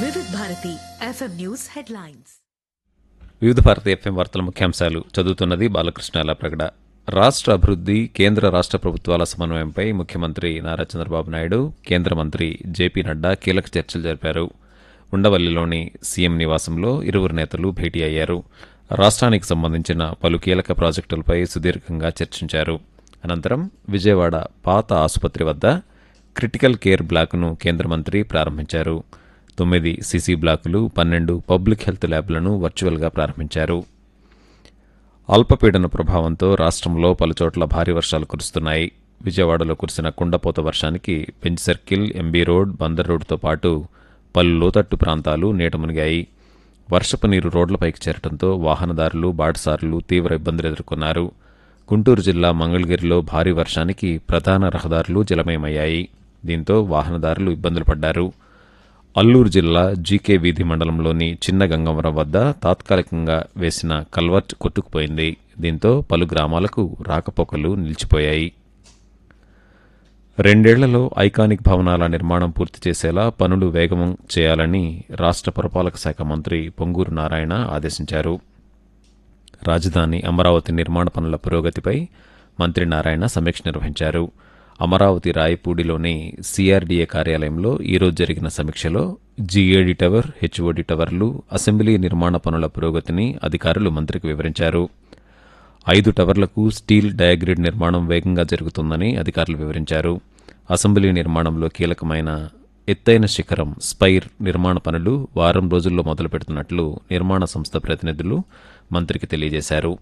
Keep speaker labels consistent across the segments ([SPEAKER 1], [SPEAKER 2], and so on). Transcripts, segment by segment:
[SPEAKER 1] వివిధ Bharati FM news headlines
[SPEAKER 2] వివిధ Bharati FM వార్తల ముఖ్యాంశాలు చదువుతున్నది బాలకృష్ణ ప్రగడ రాష్ట్ర అభివృద్ధి కేంద్ర రాష్ట్ర ప్రభుత్వాల సమన్వయంపై ముఖ్యమంత్రి నారా చంద్రబాబు నాయుడు కేంద్ర మంత్రి జేపీ నడ్డా కీలక చర్చలు జరిపారు ఉండవల్లిలోని సీఎం నివాసంలో ఇరువురు నేతలు భేటీ అయ్యారు రాష్ట్రానికి సంబంధించిన పలు కీలక ప్రాజెక్టులపై సుదీర్ఘంగా చర్చించారు అనంతరం విజయవాడ పాత ఆసుపత్రి వద్ద క్రిటికల్ కేర్ బ్లాకును కేంద్ర మంత్రి ప్రారంభించారు తొమ్మిది సీసీ బ్లాకులు పన్నెండు పబ్లిక్ హెల్త్ ల్యాబ్లను వర్చువల్గా ప్రారంభించారు అల్పపీడన ప్రభావంతో రాష్ట్రంలో పలుచోట్ల భారీ వర్షాలు కురుస్తున్నాయి విజయవాడలో కురిసిన కుండపోత వర్షానికి Benz circle MB road Bandar రోడ్డుతో పాటు పలు లోతట్టు ప్రాంతాలు నీట మునిగాయి వర్షపు నీరు రోడ్లపైకి చేరడంతో వాహనదారులు బాటసారులు తీవ్ర ఇబ్బందులు ఎదుర్కొన్నారు గుంటూరు జిల్లా మంగళగిరిలో భారీ వర్షానికి ప్రధాన రహదారులు జలమయమయ్యాయి దీంతో వాహనదారులు ఇబ్బందులు పడ్డారు అల్లూరు జిల్లా జీకే వీధి మండలంలోని చిన్న గంగవరం వద్ద తాత్కాలికంగా వేసిన కల్వర్ట్ కొట్టుకుపోయింది దీంతో పలు గ్రామాలకు రాకపోకలు నిలిచిపోయాయి రెండేళ్లలో ఐకానిక్ భవనాల నిర్మాణం పూర్తి చేసేలా పనులు వేగం చేయాలని రాష్ట్ర పురపాలక శాఖ మంత్రి పొంగూరు నారాయణ ఆదేశించారు రాజధాని అమరావతి నిర్మాణ పనుల పురోగతిపై మంత్రి నారాయణ సమీక్ష నిర్వహించారు అమరావతి రాయపూడిలోని సిఆర్డీఏ కార్యాలయంలో ఈరోజు జరిగిన సమీక్షలో జీఏడీ టవర్ హెచ్ఓడి టవర్లు అసెంబ్లీ నిర్మాణ పనుల పురోగతిని అధికారులు మంత్రికి వివరించారు ఐదు టవర్లకు స్టీల్ డయాగ్రిడ్ నిర్మాణం వేగంగా జరుగుతుందని అధికారులు వివరించారు అసెంబ్లీ నిర్మాణంలో కీలకమైన ఎత్తైన శిఖరం స్పైర్ నిర్మాణ పనులు వారం రోజుల్లో మొదలు పెడుతున్నట్లు నిర్మాణ సంస్థ ప్రతినిధులు మంత్రికి తెలియజేశారు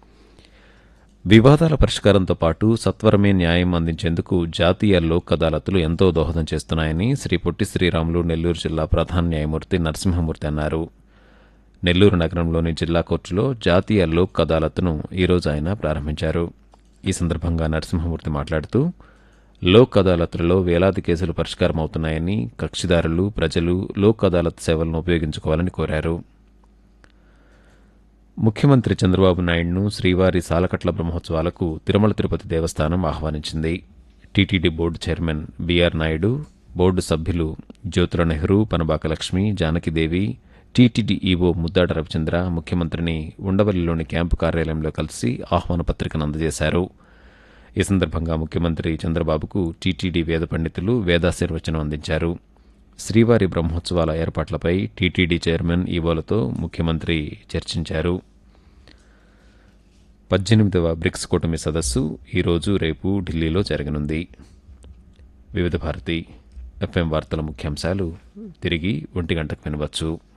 [SPEAKER 2] వివాదాల పరిష్కారంతో పాటు సత్వరమే న్యాయం అందించేందుకు జాతీయ లోక్ అదాలతులు ఎంతో దోహదం చేస్తున్నాయని శ్రీ పొట్టి శ్రీరాములు నెల్లూరు జిల్లా ప్రధాన న్యాయమూర్తి నరసింహమూర్తి అన్నారు నెల్లూరు నగరంలోని జిల్లా కోర్టులో జాతీయ లోక్ అదాలత్ను ఈరోజు ఆయన ప్రారంభించారు ఈ సందర్భంగా నరసింహమూర్తి మాట్లాడుతూ లోక్ అదాలత్లలో వేలాది కేసులు పరిష్కారం అవుతున్నాయని కక్షిదారులు ప్రజలు లోక్ అదాలత్ సేవలను ఉపయోగించుకోవాలని కోరారు ముఖ్యమంత్రి చంద్రబాబు నాయుడును శ్రీవారి సాలకట్ల బ్రహ్మోత్సవాలకు తిరుమల తిరుపతి దేవస్థానం ఆహ్వానించింది TTD board chairman BR Naidu board సభ్యులు జ్యోతుల నెహ్రూ పనబాక లక్ష్మి జానకిదేవి టీటీడీ ఈవో ముద్దాడ రవిచంద్ర ముఖ్యమంత్రిని ఉండవల్లిలోని క్యాంపు కార్యాలయంలో కలిసి ఆహ్వాన పత్రికను అందజేశారు ఈ సందర్భంగా ముఖ్యమంత్రి చంద్రబాబుకు టీటీడీ వేద పండితులు వేదాశీర్వచనం అందించారు శ్రీవారి బ్రహ్మోత్సవాల ఏర్పాట్లపై టీటీడీ చైర్మన్ ఈవోలతో ముఖ్యమంత్రి చర్చించారు పద్దెనిమిదవ బ్రిక్స్ కూటమి సదస్సు ఈరోజు రేపు ఢిల్లీలో జరగనుంది వివిధ భారతి ఎఫ్ఎం వార్తల ముఖ్యాంశాలు తిరిగి ఒంటి గంటకు వినవచ్చు